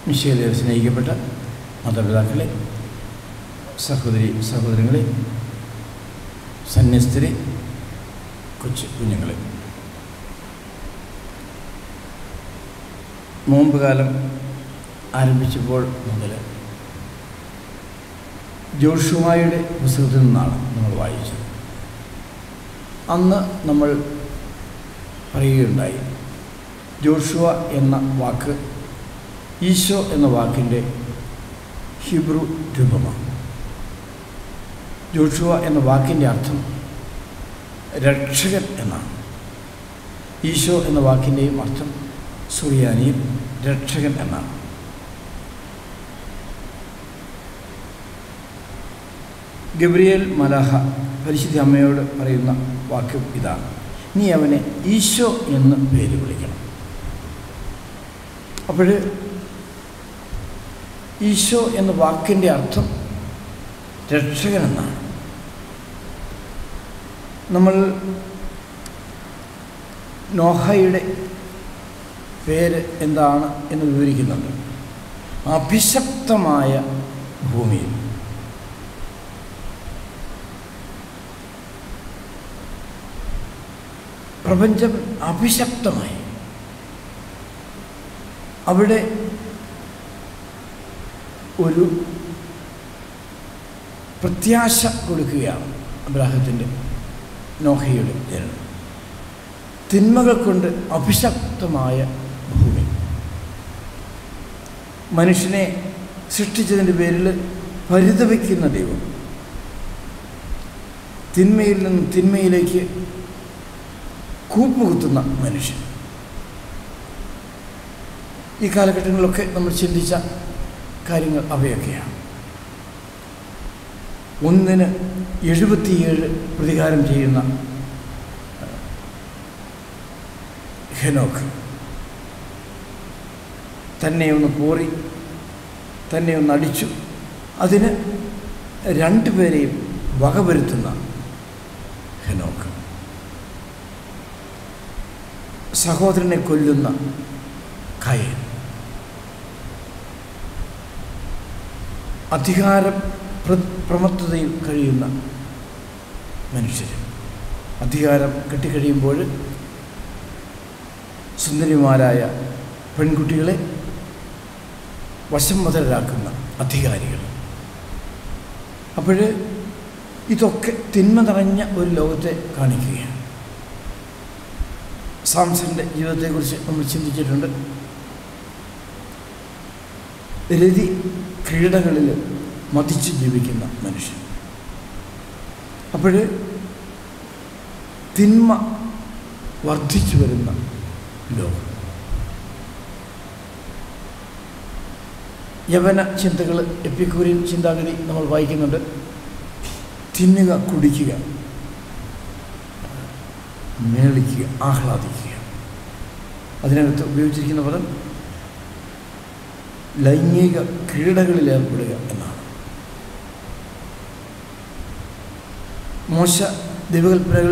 മിഷേലെ സ്നേഹിക്കപ്പെട്ട മാതാപിതാക്കളെ സഹോദരി സഹോദരങ്ങളെ സന്യസ്തരെ കൊച്ചു കുഞ്ഞുങ്ങളെ നോമ്പ് കാലം ആരംഭിച്ചപ്പോൾ മുതൽ ജോഷുവായുടെ പുസ്തകത്തിൽ നിന്നാണ് നമ്മൾ വായിച്ചത് അന്ന് നമ്മൾ പറയുകയുണ്ടായി ജോഷുവ എന്ന വാക്ക് ഈശോ എന്ന വാക്കിൻ്റെ ഹിബ്രു രൂപമാണ് ജോഷുവ എന്ന വാക്കിൻ്റെ അർത്ഥം രക്ഷകൻ എന്നാണ് ഈശോ എന്ന വാക്കിൻ്റെയും അർത്ഥം സുറിയാനിയിൽ രക്ഷകൻ എന്നാണ് ഗബ്രിയേൽ മലാഹ പരിശുദ്ധ അമ്മയോട് പറയുന്ന വാക്യം ഇതാണ് നീ അവനെ ഈശോ എന്ന് പേര് വിളിക്കണം അപ്പോൾ ഈശോ എന്ന വാക്കിൻ്റെ അർത്ഥം രക്ഷകൻ എന്നാണ് നമ്മൾ നോഹയുടെ പേര് എന്താണ് എന്ന് വിവരിക്കുന്നുണ്ട് അഭിശപ്തമായ ഭൂമിയിൽ പ്രപഞ്ചം അഭിശപ്തമായി അവിടെ ഒരു പ്രത്യാശ കൊടുക്കുകയാണ് അബ്രാഹത്തിൻ്റെ നോഹയുടെ ജനനം തിന്മകൾ കൊണ്ട് അഭിശക്തമായ ഭൂമി മനുഷ്യനെ സൃഷ്ടിച്ചതിൻ്റെ പേരിൽ പരിതപിക്കുന്ന ദൈവം തിന്മയിൽ നിന്നും തിന്മയിലേക്ക് കൂപ്പുകുത്തുന്ന മനുഷ്യൻ ഈ കാലഘട്ടങ്ങളിലൊക്കെ നമ്മൾ ചിന്തിച്ച കാര്യങ്ങൾ അവയൊക്കെയാണ് ഒന്നിന് എഴുപത്തിയേഴ് പ്രതികാരം ചെയ്യുന്ന ഹെനോക്ക് തന്നെ ഒന്ന് പോറി തന്നെ ഒന്ന് അടിച്ചു അതിന് രണ്ടുപേരെയും വകവരുത്തുന്ന ഹെനോക്ക് സഹോദരനെ കൊല്ലുന്ന കയൻ അധികാര പ്രമത്തതയിൽ കഴിയുന്ന മനുഷ്യർ അധികാരം കെട്ടിക്കഴിയുമ്പോൾ സുന്ദരിമാരായ പെൺകുട്ടികളെ വശംവതരാക്കുന്ന അധികാരികൾ അപ്പോൾ ഇതൊക്കെ തിന്മ നിറഞ്ഞ ഒരു ലോകത്തെ കാണിക്കുകയാണ് സാംസന്റെ ജീവിതത്തെക്കുറിച്ച് നമ്മൾ ചിന്തിച്ചിട്ടുണ്ട് രതി ക്രീഡകളിൽ മതിച്ച് ജീവിക്കുന്ന മനുഷ്യൻ അപ്പോൾ തിന്മ വർദ്ധിച്ചു വരുന്ന ലോകം യവന ചിന്തകൾ എപ്പിക്കൂരിയൻ ചിന്താഗതി നമ്മൾ വായിക്കുന്നുണ്ട് തിന്നുക കുടിക്കുക മേളിക്കുക ആഹ്ലാദിക്കുക അതിനകത്ത് ഉപയോഗിച്ചിരിക്കുന്ന പദം ലൈംഗിക ക്രീഡകളിൽ ഏർപ്പെടുക എന്നാണ് മോശ ദൈവകൽപ്പനകൾ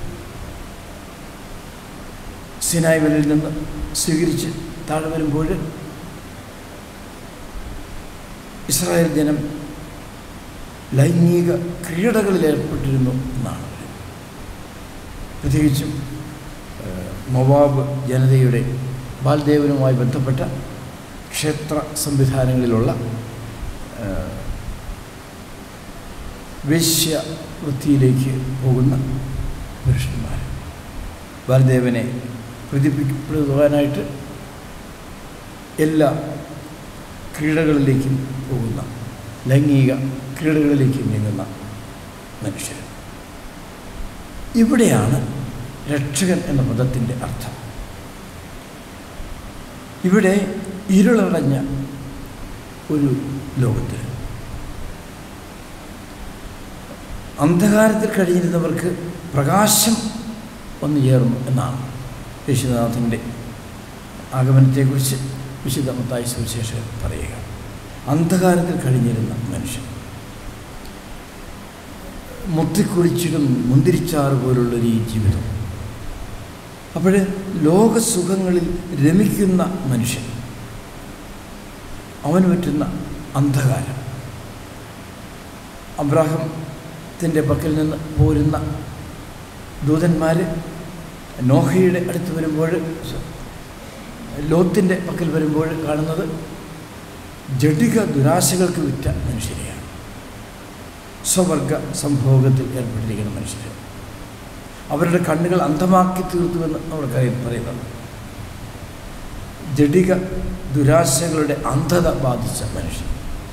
സിനായ് വലിൽ നിന്ന് സ്വീകരിച്ച് താഴെ വരുമ്പോൾ ഇസ്രായേൽ ജനം ലൈംഗിക ക്രീഡകളിൽ ഏർപ്പെട്ടിരുന്നു എന്നാണ് പ്രത്യേകിച്ചും മൊവാബ് ജനതയുടെ ബാൽദേവനുമായി ബന്ധപ്പെട്ട ക്ഷേത്ര സംവിധാനങ്ങളിലുള്ള വേശ്യവൃത്തിയിലേക്ക് പോകുന്ന പുരുഷന്മാർ ബാൽദേവനെ പ്രതിപ്പെടുവാനായിട്ട് എല്ലാ ക്രീഡകളിലേക്കും പോകുന്ന ലൈംഗിക ക്രീഡകളിലേക്ക് നീങ്ങുന്ന മനുഷ്യർ ഇവിടെയാണ് രക്ഷകൻ എന്ന പദത്തിൻ്റെ അർത്ഥം ഇവിടെ ഇരുളടഞ്ഞ ഒരു ലോകത്തിൽ അന്ധകാരത്തിൽ കഴിഞ്ഞിരുന്നവർക്ക് പ്രകാശം വന്നു ചേർന്നു എന്നാണ് യേശുനാഥൻ്റെ ആഗമനത്തെക്കുറിച്ച് വിശുദ്ധ മത്തായി സുവിശേഷകൻ പറയുക അന്ധകാരത്തിൽ കഴിഞ്ഞിരുന്ന മനുഷ്യൻ മുത്തിക്കുറിച്ചിടും മുന്തിരിച്ചാറ് പോലുള്ളൊരു ഈ ജീവിതം അപ്പോൾ ലോകസുഖങ്ങളിൽ രമിക്കുന്ന മനുഷ്യൻ അവന് പറ്റുന്ന അന്ധകാരം അബ്രാഹത്തിൻ്റെ പക്കൽ നിന്ന് പോരുന്ന ദൂതന്മാർ നോഹയുടെ അടുത്ത് വരുമ്പോൾ ലോത്തിൻ്റെ പക്കൽ വരുമ്പോൾ കാണുന്നത് ജഡിക ദുരാശകൾക്ക് വിറ്റ മനുഷ്യരെയാണ് സ്വവർഗ സംഭോഗത്തിൽ ഏർപ്പെട്ടിരിക്കുന്ന മനുഷ്യർ അവരുടെ കണ്ണുകൾ അന്ധമാക്കി തീർത്തുവെന്ന് നമ്മൾ പറയുന്നത് ജഡിക ദുരാശകളുടെ അന്ധത ബാധിച്ച മനുഷ്യൻ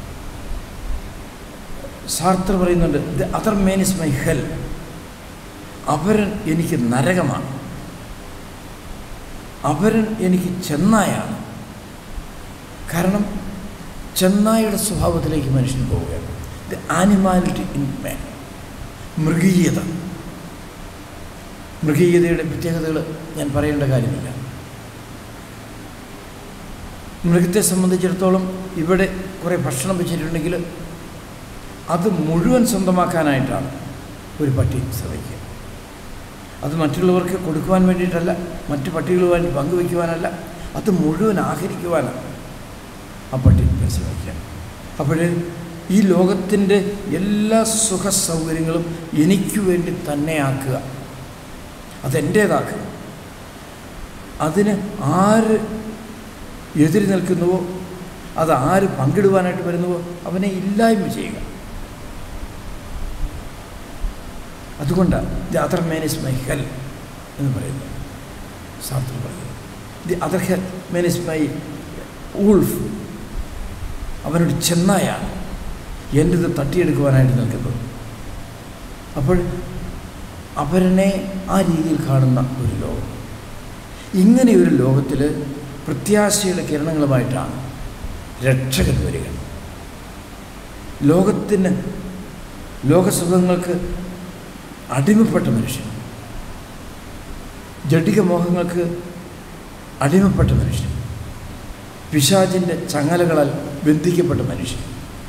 സാർത്തർ പറയുന്നുണ്ട് the other man is my hell അവരൻ എനിക്ക് നരകമാണ് അവരൻ എനിക്ക് ചെന്നായാണ് കാരണം ചെന്നായുടെ സ്വഭാവത്തിലേക്ക് മനുഷ്യൻ പോവുകയാണ് ദ ആനിമാലിറ്റി ഇൻ മാൻ മൃഗീയത മൃഗീയതയുടെ പ്രത്യേകതകൾ ഞാൻ പറയേണ്ട കാര്യമില്ല മൃഗത്തെ സംബന്ധിച്ചിടത്തോളം ഇവിടെ കുറേ ഭക്ഷണം വെച്ചിട്ടുണ്ടെങ്കിൽ അത് മുഴുവൻ സ്വന്തമാക്കാനായിട്ടാണ് ഒരു പട്ടി ശ്രമിക്കുക അത് മറ്റുള്ളവർക്ക് കൊടുക്കുവാൻ വേണ്ടിയിട്ടല്ല മറ്റു പട്ടികളുമായി പങ്കുവയ്ക്കുവാനല്ല അത് മുഴുവൻ ആഹരിക്കുവാനാണ് ആ പട്ടി പരിശ്രമിക്കുക അപ്പോൾ ഈ ലോകത്തിൻ്റെ എല്ലാ സുഖ സൗകര്യങ്ങളും എനിക്ക് വേണ്ടി തന്നെ ആക്കുക അതെൻ്റേതാക്കുക അതിന് ആര് എതിര് നിൽക്കുന്നുവോ അത് ആര് പങ്കിടുവാനായിട്ട് വരുന്നുവോ അവനെ ഇല്ലായ്മ ചെയ്യുക അതുകൊണ്ടാണ് the other man is my hell എന്ന് പറയുന്നത് ശാസ്ത്രം പറയുന്നത് the other hell man is my wolf അവനൊരു ചെന്നായാണ് എൻ്റെത് തട്ടിയെടുക്കുവാനായിട്ട് നിൽക്കുന്നത് അപ്പോൾ അവരനെ ആ രീതിയിൽ കാണുന്ന ഒരു ലോകം ഇങ്ങനെ ഒരു ലോകത്തിൽ പ്രത്യാശയുടെ കിരണങ്ങളുമായിട്ടാണ് രക്ഷകൻ വരിക ലോകത്തിന് ലോകസുഖങ്ങൾക്ക് അടിമപ്പെട്ട മനുഷ്യൻ ജഡിക മോഹങ്ങൾക്ക് അടിമപ്പെട്ട മനുഷ്യൻ പിശാചിൻ്റെ ചങ്ങലകളാൽ ബന്ധിക്കപ്പെട്ട മനുഷ്യൻ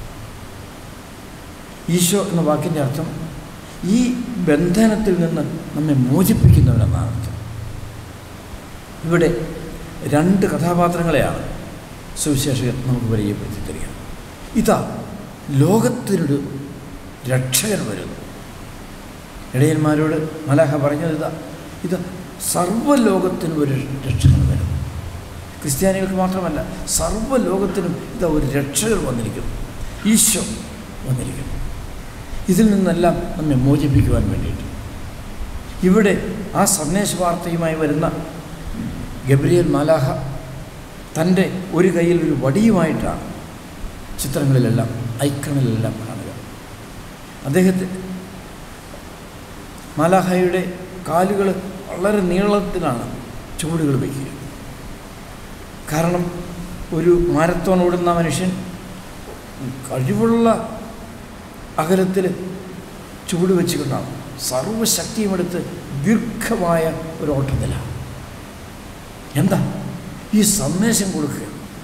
ഈശോ എന്ന വാക്കിൻ്റെ അർത്ഥം ഈ ബന്ധനത്തിൽ നിന്ന് നമ്മെ മോചിപ്പിക്കുന്നവരെന്നാണ് അർത്ഥം ഇവിടെ രണ്ട് കഥാപാത്രങ്ങളെയാണ് സുവിശേഷകൻ നമുക്ക് പരിചയപ്പെടുത്തി തരിക ഇതാ ലോകത്തിനൊരു രക്ഷകൻ വരുന്നു ഇടയന്മാരോട് മലാഹ പറഞ്ഞത് ഇതാ ഇത് സർവ്വലോകത്തിനും ഒരു രക്ഷകൻ വരുന്നു ക്രിസ്ത്യാനികൾക്ക് മാത്രമല്ല സർവ്വലോകത്തിനും ഇതാ ഒരു രക്ഷകർ വന്നിരിക്കുന്നു ഈശോ വന്നിരിക്കുന്നു ഇതിൽ നിന്നെല്ലാം നമ്മെ മോചിപ്പിക്കുവാൻ വേണ്ടിയിട്ട് ഇവിടെ ആ സന്ദേശ വാർത്തയുമായി വരുന്ന ഗബ്രിയൽ മാലാഹ തൻ്റെ ഒരു കയ്യിൽ ഒരു വടിയുമായിട്ടാണ് ചിത്രങ്ങളിലെല്ലാം ഐക്കണിലെല്ലാം കാണുക അദ്ദേഹത്തെ മാലാഹയുടെ കാലുകൾ വളരെ നീളത്തിലാണ് ചുവടുകൾ വയ്ക്കുക കാരണം ഒരു മാരത്തോൺ ഓടുന്ന മനുഷ്യൻ കഴിവുള്ള അകലത്തിൽ ചുവട് വെച്ചുകൊണ്ടാണ് സർവശക്തിയും എടുത്ത് ദീർഘമായ ഒരു ഓട്ടത്തിലാണ് എന്താ ഈ സന്ദേശം കൊടുക്കുക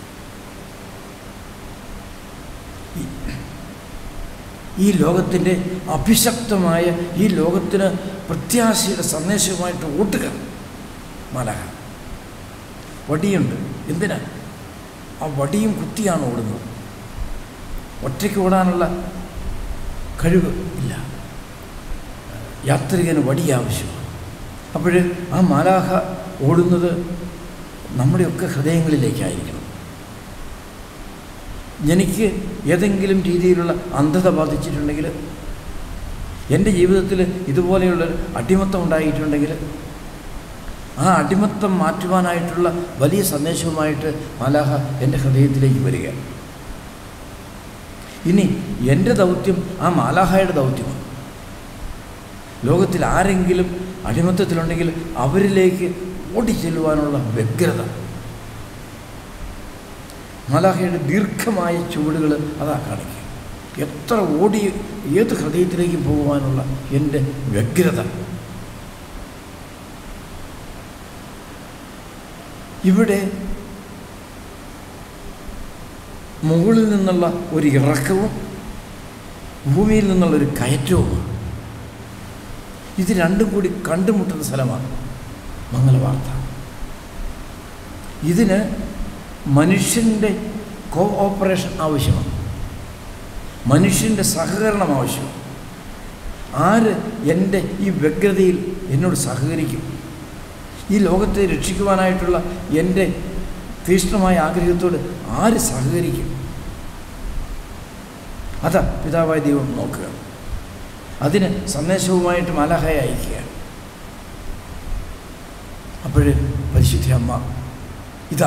ഈ- ഈ ലോകത്തിൻ്റെ അഭിശക്തമായ ഈ ലോകത്തിന് പ്രത്യാശയുടെ സന്ദേശവുമായിട്ട് ഓട്ടുക മലഹ വടിയുണ്ട് എന്തിനാ ആ വടിയും കുത്തിയാണ് ഓടുന്നത് ഒറ്റയ്ക്ക് ഓടാനുള്ള കഴിവ് ഇല്ല യാത്രികന് വടി ആവശ്യമാണ് അപ്പോൾ ആ മാലാഹ ഓടുന്നത് നമ്മുടെയൊക്കെ ഹൃദയങ്ങളിലേക്കായിരിക്കണം എനിക്ക് ഏതെങ്കിലും രീതിയിലുള്ള അന്ധത ബാധിച്ചിട്ടുണ്ടെങ്കിൽ എൻ്റെ ജീവിതത്തിൽ ഇതുപോലെയുള്ള അടിമത്തം ഉണ്ടായിട്ടുണ്ടെങ്കിൽ ആ അടിമത്തം മാറ്റുവാനായിട്ടുള്ള വലിയ സന്ദേശവുമായിട്ട് മാലാഹ എൻ്റെ ഹൃദയത്തിലേക്ക് വരികയാണ് ഇനി എൻ്റെ ദൗത്യം ആ മാലാഹയുടെ ദൗത്യമാണ് ലോകത്തിൽ ആരെങ്കിലും അടിമത്തത്തിലുണ്ടെങ്കിൽ അവരിലേക്ക് ഓടിച്ചെല്ലുവാനുള്ള വ്യഗ്രത മാലാഹയുടെ ദീർഘമായ ചുവടുകൾ അതാ കാണിക്കുക എത്ര ഓടി ഏത് ഹൃദയത്തിലേക്ക് പോകുവാനുള്ള എൻ്റെ വ്യഗ്രത ഇവിടെ മുകളിൽ നിന്നുള്ള ഒരു ഇറക്കവും ഭൂമിയിൽ നിന്നുള്ള ഒരു കയറ്റവുമാണ് ഇത് രണ്ടും കൂടി കണ്ടുമുട്ടുന്ന സ്ഥലമാണ് മംഗളവാർത്ത ഇതിന് മനുഷ്യൻ്റെ കോ ഓപ്പറേഷൻ ആവശ്യമാണ് മനുഷ്യൻ്റെ സഹകരണം ആവശ്യമാണ് ആര് എൻ്റെ ഈ വ്യഗ്രതയിൽ എന്നോട് സഹകരിക്കും ഈ ലോകത്തെ രക്ഷിക്കുവാനായിട്ടുള്ള എൻ്റെ തീക്ഷ്ണമായ ആഗ്രഹത്തോട് ആര് സഹകരിക്കും അതാ പിതാവായ ദൈവം നോക്കുക അതിന് സന്ദേശവുമായിട്ട് മലഹയെ അയക്കുകയാണ് അപ്പോൾ പരിശുദ്ധ അമ്മ ഇതാ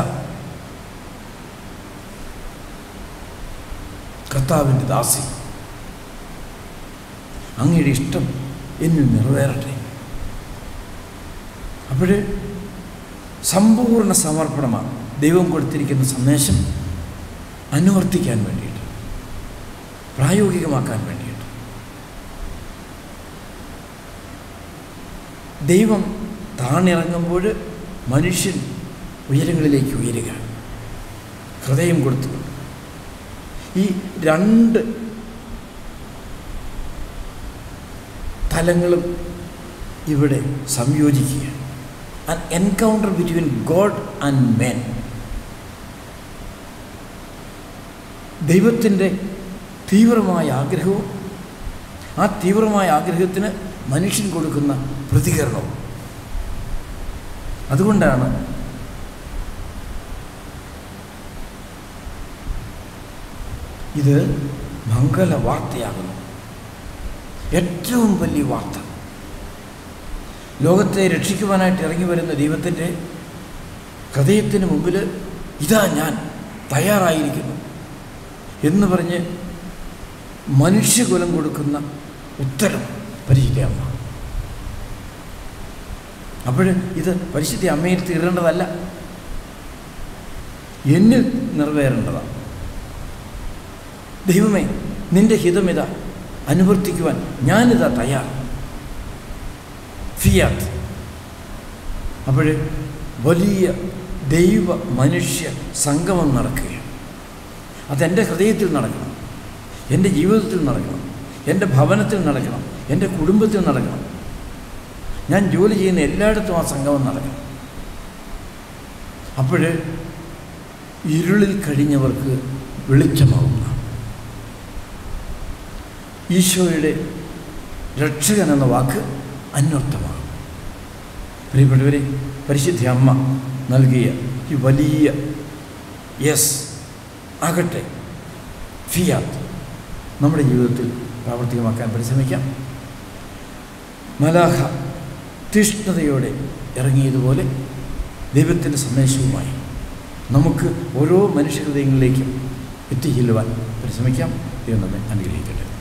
കർത്താവിൻ്റെ ദാസി അങ്ങയുടെ ഇഷ്ടം എന്നിൽ നിറവേറട്ടെ അപ്പോൾ സമ്പൂർണ്ണ സമർപ്പണമാണ് ദൈവം കൊടുത്തിരിക്കുന്ന സന്ദേശം അനുവർത്തിക്കാൻ വേണ്ടിയിട്ട് പ്രായോഗികമാക്കാൻ വേണ്ടിയിട്ട് ദൈവം താണിറങ്ങുമ്പോൾ മനുഷ്യൻ ഉയരങ്ങളിലേക്ക് ഉയരുക ഹൃദയം കൊടുത്തുകൊണ്ട് ഈ രണ്ട് തലങ്ങളും ഇവിടെ സംയോജിക്കുക an encounter between God and men ദൈവത്തിൻ്റെ തീവ്രമായ ആഗ്രഹവും ആ തീവ്രമായ ആഗ്രഹത്തിന് മനുഷ്യൻ കൊടുക്കുന്ന പ്രതികരണവും അതുകൊണ്ടാണ് ഇത് മംഗള വാർത്തയാകുന്നു ഏറ്റവും വലിയ വാർത്ത ലോകത്തെ രക്ഷിക്കുവാനായിട്ട് ഇറങ്ങി വരുന്ന ദൈവത്തിൻ്റെ ഹൃദയത്തിന് മുമ്പിൽ ഇതാ ഞാൻ തയ്യാറായിരിക്കുന്നു എന്ന് പറഞ്ഞ് മനുഷ്യകുലം കൊടുക്കുന്ന ഉത്തരം പരിശുദ്ധ അമ്മ അപ്പോൾ ഇത് പരിശുദ്ധ അമ്മയിൽ തീരേണ്ടതല്ല എന്നിൽ നിറവേറേണ്ടതാണ് ദൈവമേ നിന്റെ ഹിതമിത അനുവർത്തിക്കുവാൻ ഞാനിതാ തയ്യാർ ഫിയാത്ത് അപ്പോൾ വലിയ ദൈവ മനുഷ്യ സംഗമം നടക്കുകയാണ് അതെൻ്റെ ഹൃദയത്തിൽ നടക്കണം എൻ്റെ ജീവിതത്തിൽ നടക്കണം എൻ്റെ ഭവനത്തിൽ നടക്കണം എൻ്റെ കുടുംബത്തിൽ നടക്കണം ഞാൻ ജോലി ചെയ്യുന്ന എല്ലായിടത്തും ആ സംഗമം നടക്കണം അപ്പോൾ ഇരുളിൽ കഴിഞ്ഞവർക്ക് വെളിച്ചമാകുന്ന ഈശോയുടെ രക്ഷകൻ എന്ന വാക്ക് അന്വർത്ഥമാണ് പ്രിയപ്പെട്ടവരെ പരിശുദ്ധ അമ്മ നൽകിയ ഈ വലിയ യെസ് ആകട്ടെ ഫിയാത്ത് നമ്മുടെ ജീവിതത്തിൽ പ്രാവർത്തികമാക്കാൻ പരിശ്രമിക്കാം മലാഹ തീഷ്ണതയോടെ ഇറങ്ങിയതുപോലെ ദൈവത്തിൻ്റെ സന്ദേശവുമായി നമുക്ക് ഓരോ മനുഷ്യഹൃദയങ്ങളിലേക്കും എത്തിച്ചെല്ലുവാൻ പരിശ്രമിക്കാം ദൈവം നമ്മെ അനുഗ്രഹിക്കട്ടെ